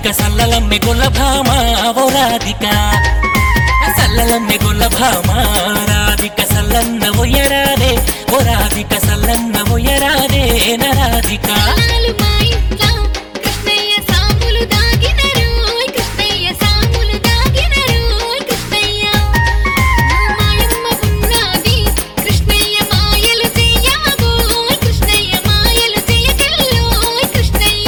రాధిక సల్లలమ్మె గొల్ల భామ ఓ రాధిక సల్లలమ్మె గొల్ల భామ రాధిక సల్లన్న ఒయ్యరాదే ఓ రాధిక సల్లన్న ఒయ్యరాదే నా రాధిక నాలు మా ఇంట్ల కృష్ణయ్య సాములు దాగినరు కృష్ణయ్య సాములు దాగినరు కృష్ణయ్య మాయమ్మ ఉన్నది కృష్ణయ్య మాయలు చెయ్యమగో కృష్ణయ్య మాయలు చెయ్యకెల్లో కృష్ణయ్య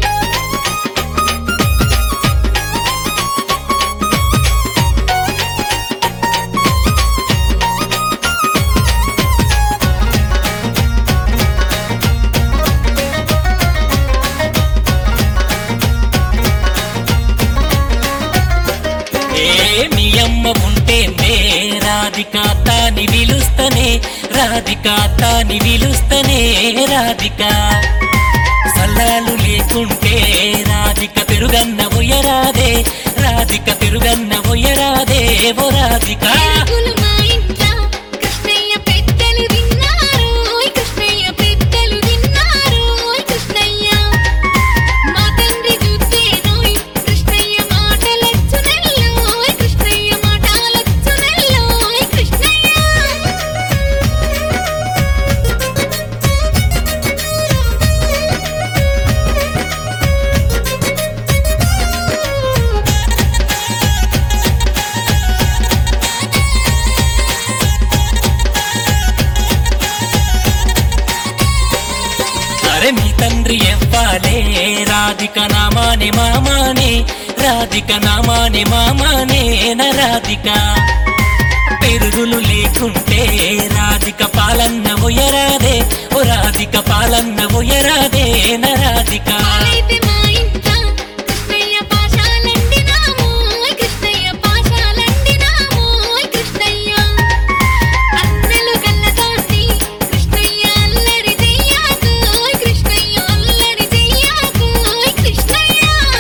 ఏ మీ అమ్మ ఉంటే నే రాధిక తాని విలుస్తనే రాధిక తాని విలుస్తనే రాధిక సల్లాలు లేకుంటే రాధిక పెరుగన్న ఒయ్యరాదే రాధిక పెరుగన్న ఒయ్యరాదే ఓ రాధిక పెరుగులు మా ఇంట్ల కృష్ణయ్య పెద్దలు తిన్నారు కృష్ణయ్య పెద్దలు తిన్నారు కృష్ణయ్య మా తండ్రి చూస్తేనోయ్ కృష్ణయ్య మాటలొచ్చునెల్లోయ్ కృష్ణయ్య మాటలొచ్చునెల్లోయ్ కృష్ణయ్య అరే మీ తండ్రి ఎవ్వాలే రాధిక నామానే మామానే రాధిక నామానే మామానే నా రాధిక పెరుగులు లేకుంటే రాధిక పాలన్న ఒయ్యరాదే ఓ రాధిక పాలన్న ఒయ్యరాదే నా రాధిక పాలైతే మా ఇంట్ల కృష్ణయ్య పాశాలండినామోయ్ కృష్ణయ్య పాశాలండినామోయ్ కృష్ణయ్య అన్నలు కళ్ళతోటి కృష్ణయ్య అల్లరి చెయ్యాకోయ్ కృష్ణయ్య అల్లరి చెయ్యాకోయ్ కృష్ణయ్య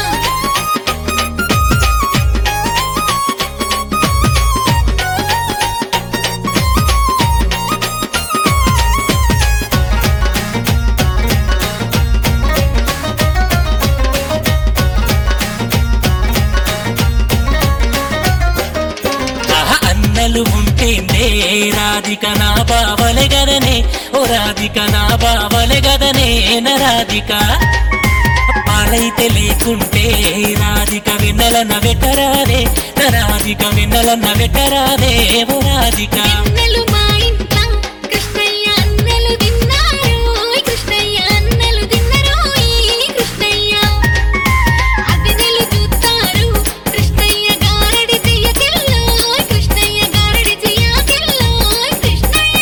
ఆహా, అన్నలు ఉంటేనే రాధిక నా బావలే గదనే ఓ రాధిక నా బావలే గదనే నా రాధిక పాలైతే లేకుంటే రాధిక వెన్నెలన్న వెటరాదే నా రాధిక వెన్నెలన్న వెటరాదే ఓ రాధిక అన్నలు మా ఇంట్ల కృష్ణయ్య అన్నలు తిన్నారోయ్ కృష్ణయ్య అన్నలు తిన్నరోయ్ కృష్ణయ్య అదినలు చూస్తారు కృష్ణయ్య గారడి చెయ్యకెల్లోయ్ కృష్ణయ్య గారడి చెయ్యకెల్లోయ్ కృష్ణయ్య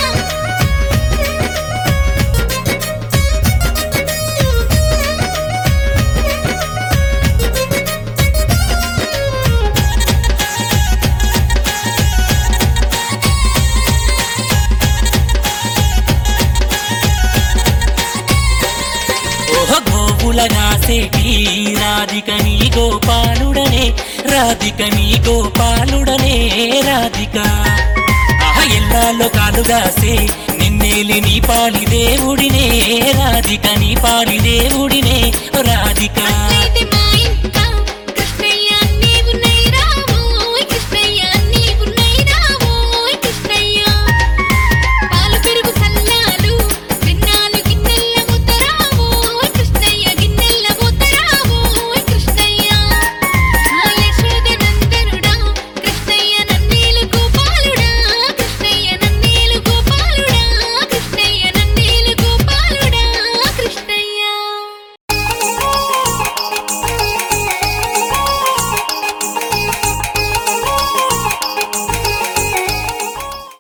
ఓహ గోవుల నాసేటి రాధిక నీ గోపాలుడనే రాధిక నీ గోపాలుడనే రాధిక ఆహ ఎల్లాలో కాలుగాసే నిన్నేలి నీ పాలి దేవుడినే రాధిక నీ పాలి దేవుడినే రాధిక